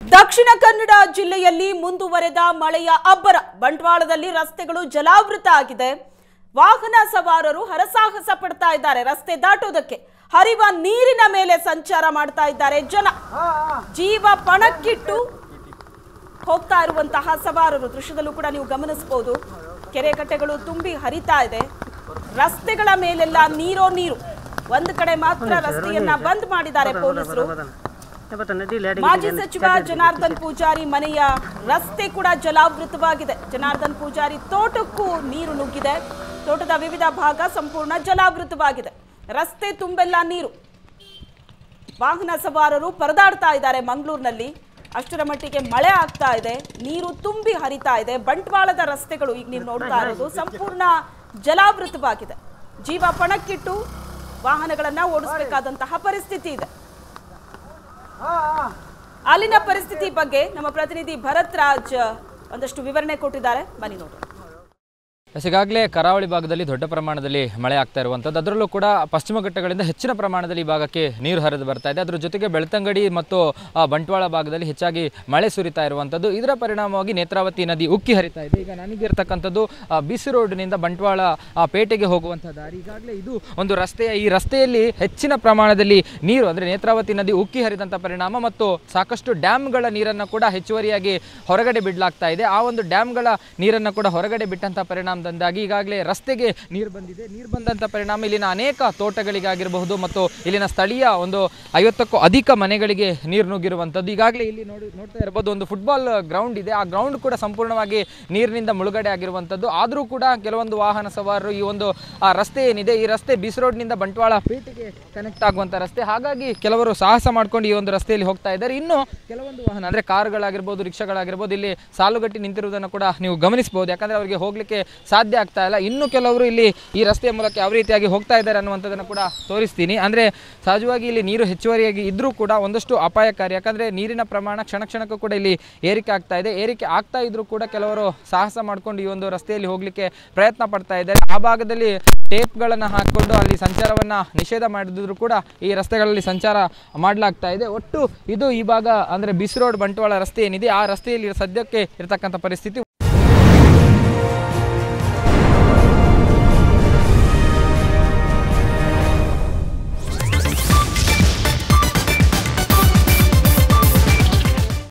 ದಕ್ಷಿಣ ಕನ್ನಡ ಜಿಲ್ಲೆಯಲ್ಲಿ ಮುಂದುವರೆದ ಮಳೆಯ ಅಬ್ಬರ ಬಂಟ್ವಾಳದಲ್ಲಿ ರಸ್ತೆಗಳು ಜಲಾವೃತ ಆಗಿದೆ ವಾಹನ ಸವಾರರು ಹರಸಾಹಸ ಪಡ್ತಾ ಇದ್ದಾರೆ ರಸ್ತೆ ದಾಟೋದಕ್ಕೆ ಹರಿವ ನೀರಿನ ಮೇಲೆ ಸಂಚಾರ ಮಾಡ್ತಾ ಇದ್ದಾರೆ ಜನ ಜೀವ ಪಣಕ್ಕಿಟ್ಟು ಹೋಗ್ತಾ ಇರುವಂತಹ ಸವಾರರು ದೃಶ್ಯದಲ್ಲೂ ಕೂಡ ನೀವು ಗಮನಿಸಬಹುದು ಕೆರೆ ಕಟ್ಟೆಗಳು ತುಂಬಿ ಹರಿತಾ ಇದೆ ರಸ್ತೆಗಳ ಮೇಲೆಲ್ಲ ನೀರೋ ನೀರು ಒಂದು ಕಡೆ ಮಾತ್ರ ರಸ್ತೆಯನ್ನ ಬಂದ್ ಮಾಡಿದ್ದಾರೆ ಪೊಲೀಸರು ಮಾಜಿ ಸಚಿವ ಜನಾರ್ದನ್ ಪೂಜಾರಿ ಮನೆಯ ರಸ್ತೆ ಕೂಡ ಜಲಾವೃತವಾಗಿದೆ ಜನಾರ್ದನ್ ಪೂಜಾರಿ ತೋಟಕ್ಕೂ ನೀರು ನುಗ್ಗಿದೆ ತೋಟದ ವಿವಿಧ ಭಾಗ ಸಂಪೂರ್ಣ ಜಲಾವೃತವಾಗಿದೆ ರಸ್ತೆ ತುಂಬೆಲ್ಲ ನೀರು ವಾಹನ ಸವಾರರು ಪರದಾಡ್ತಾ ಇದ್ದಾರೆ ಮಂಗಳೂರಿನಲ್ಲಿ ಅಷ್ಟರ ಮಟ್ಟಿಗೆ ಮಳೆ ಆಗ್ತಾ ಇದೆ ನೀರು ತುಂಬಿ ಹರಿತಾ ಇದೆ ಬಂಟ್ವಾಳದ ರಸ್ತೆಗಳು ಈಗ ನೀವು ನೋಡ್ತಾ ಇರೋದು ಸಂಪೂರ್ಣ ಜಲಾವೃತವಾಗಿದೆ ಜೀವ ಪಣಕ್ಕಿಟ್ಟು ವಾಹನಗಳನ್ನ ಓಡಿಸಬೇಕಾದಂತಹ ಪರಿಸ್ಥಿತಿ ಇದೆ ಅಲ್ಲಿನ ಪರಿಸ್ಥಿತಿ ಬಗ್ಗೆ ನಮ್ಮ ಪ್ರತಿನಿಧಿ ಭರತ್ ರಾಜ್ ಒಂದಷ್ಟು ವಿವರಣೆ ಕೊಟ್ಟಿದ್ದಾರೆ ಬನ್ನಿ ನೋಡಿ ಎಸ್, ಈಗಾಗಲೇ ಕರಾವಳಿ ಭಾಗದಲ್ಲಿ ದೊಡ್ಡ ಪ್ರಮಾಣದಲ್ಲಿ ಮಳೆ ಆಗ್ತಾ ಇರುವಂಥದ್ದು ಅದರಲ್ಲೂ ಕೂಡ ಪಶ್ಚಿಮ ಘಟ್ಟಗಳಿಂದ ಹೆಚ್ಚಿನ ಪ್ರಮಾಣದಲ್ಲಿ ಈ ಭಾಗಕ್ಕೆ ನೀರು ಹರಿದು ಬರ್ತಾ ಇದೆ ಅದ್ರ ಜೊತೆಗೆ ಬೆಳ್ತಂಗಡಿ ಮತ್ತು ಆ, ಬಂಟ್ವಾಳ ಭಾಗದಲ್ಲಿ ಹೆಚ್ಚಾಗಿ ಮಳೆ ಸುರಿತಾ ಇರುವಂಥದ್ದು ಇದರ ಪರಿಣಾಮವಾಗಿ ನೇತ್ರಾವತಿ ನದಿ ಉಕ್ಕಿ ಹರಿತಾ ಇದೆ ಈಗ ನನಗಿರ್ತಕ್ಕಂಥದ್ದು ಆ, ಬಿಸಿ ರೋಡ್ನಿಂದ ಬಂಟ್ವಾಳ ಆ, ಪೇಟೆಗೆ ಹೋಗುವಂಥ ದಾರಿ ಈಗಾಗಲೇ ಇದು ಒಂದು ರಸ್ತೆಯ ಈ ರಸ್ತೆಯಲ್ಲಿ ಹೆಚ್ಚಿನ ಪ್ರಮಾಣದಲ್ಲಿ ನೀರು ಅಂದರೆ ನೇತ್ರಾವತಿ ನದಿ ಉಕ್ಕಿ ಹರಿದಂಥ ಪರಿಣಾಮ ಮತ್ತು ಸಾಕಷ್ಟು ಡ್ಯಾಮ್ಗಳ ನೀರನ್ನು ಕೂಡ ಹೆಚ್ಚುವರಿಯಾಗಿ ಹೊರಗಡೆ ಬಿಡಲಾಗ್ತಾ ಇದೆ ಆ ಒಂದು ಡ್ಯಾಮ್ಗಳ ನೀರನ್ನು ಕೂಡ ಹೊರಗಡೆ ಬಿಟ್ಟಂಥ ಪರಿಣಾಮದಿಂದಾಗಿ ಈಗಾಗಲೇ ರಸ್ತೆಗೆ ನೀರು ಬಂದಿದೆ ನೀರು ಬಂದಂಥ ಪರಿಣಾಮ ಇಲ್ಲಿನ ಅನೇಕ ತೋಟಗಳಿಗಾಗಿರಬಹುದು ಮತ್ತು ಇಲ್ಲಿನ ಸ್ಥಳೀಯ ಒಂದು ಐವತ್ತಕ್ಕೂ ಅಧಿಕ ಮನೆಗಳಿಗೆ ನೀರು ನುಗ್ಗಿರುವಂಥದ್ದು ಈಗಾಗಲೇ ಇಲ್ಲಿ ನೋಡಿ ನೋಡ್ತಾ ಇರ್ಬೋದು ಒಂದು ಫುಟ್ಬಾಲ್ ಗ್ರೌಂಡ್ ಇದೆ ಆ ಗ್ರೌಂಡ್ ಕೂಡ ಸಂಪೂರ್ಣವಾಗಿ ನೀರಿನಿಂದ ಮುಳುಗಡೆ ಆಗಿರುವಂಥದ್ದು ಆದರೂ ಕೂಡ ಕೆಲವೊಂದು ವಾಹನ ಸವಾರರು ಈ ಒಂದು ಆ ರಸ್ತೆ ಏನಿದೆ ಈ ರಸ್ತೆ ಬಿಸ್ ರೋಡ್ನಿಂದ ಬಂಟ್ವಾಳ ಪೇಟೆಗೆ ಕನೆಕ್ಟ್ ಆಗುವಂಥ ರಸ್ತೆ ಹಾಗಾಗಿ ಕೆಲವರು ಸಾಹಸ ಮಾಡ್ಕೊಂಡು ಈ ಒಂದು ರಸ್ತೆಯಲ್ಲಿ ಹೋಗ್ತಾ ಇದ್ದಾರೆ ಇನ್ನು ಕೆಲವೊಂದು ವಾಹನ ಅಂದರೆ ಕಾರುಗಳಾಗಿರ್ಬೋದು ರಿಕ್ಷಾಗಳಾಗಿರ್ಬೋದು ಇಲ್ಲಿ ಸಾಲುಗಟ್ಟಿ ನಿಂತಿರುವುದನ್ನು ಕೂಡ ನೀವು ಗಮನಿಸಬಹುದು ಯಾಕಂದರೆ ಅವರಿಗೆ ಹೋಗಲಿಕ್ಕೆ ಸಾಧ್ಯ ಆಗ್ತಾ ಇಲ್ಲ ಇನ್ನು ಕೆಲವರು ಇಲ್ಲಿ ಈ ರಸ್ತೆಯ ಮೂಲಕ ಯಾವ ರೀತಿಯಾಗಿ ಹೋಗ್ತಾ ಇದ್ದಾರೆ ಅನ್ನುವಂಥದ್ದನ್ನು ಕೂಡ ತೋರಿಸ್ತೀನಿ ಅಂದರೆ ಸಹಜವಾಗಿ ಇಲ್ಲಿ ನೀರು ಹೆಚ್ಚುವರಿಯಾಗಿ ಇದ್ದರೂ ಕೂಡ ಒಂದಷ್ಟು ಅಪಾಯಕಾರಿ ಯಾಕಂದರೆ ನೀರಿನ ಪ್ರಮಾಣ ಕ್ಷಣ ಕ್ಷಣಕ್ಕೂ ಕೂಡ ಇಲ್ಲಿ ಏರಿಕೆ ಆಗ್ತಾ ಇದೆ ಏರಿಕೆ ಆಗ್ತಾ ಇದ್ರೂ ಕೂಡ ಕೆಲವರು ಸಾಹಸ ಮಾಡಿಕೊಂಡು ಈ ಒಂದು ರಸ್ತೆಯಲ್ಲಿ ಹೋಗಲಿಕ್ಕೆ ಪ್ರಯತ್ನ ಪಡ್ತಾ ಇದ್ದಾರೆ ಆ ಭಾಗದಲ್ಲಿ ಟೇಪ್ಗಳನ್ನು ಹಾಕಿಕೊಂಡು ಅಲ್ಲಿ ಸಂಚಾರವನ್ನು ನಿಷೇಧ ಮಾಡಿದ್ರು ಕೂಡ ಈ ರಸ್ತೆಗಳಲ್ಲಿ ಸಂಚಾರ ಮಾಡಲಾಗ್ತಾ ಇದೆ ಒಟ್ಟು ಇದು ಈ ಭಾಗ ಅಂದರೆ ಬಿಸ್ ರೋಡ್ ಬಂಟ್ವಾಳ ರಸ್ತೆ ಏನಿದೆ ಆ ರಸ್ತೆಯಲ್ಲಿ ಸದ್ಯಕ್ಕೆ ಇರತಕ್ಕಂಥ ಪರಿಸ್ಥಿತಿ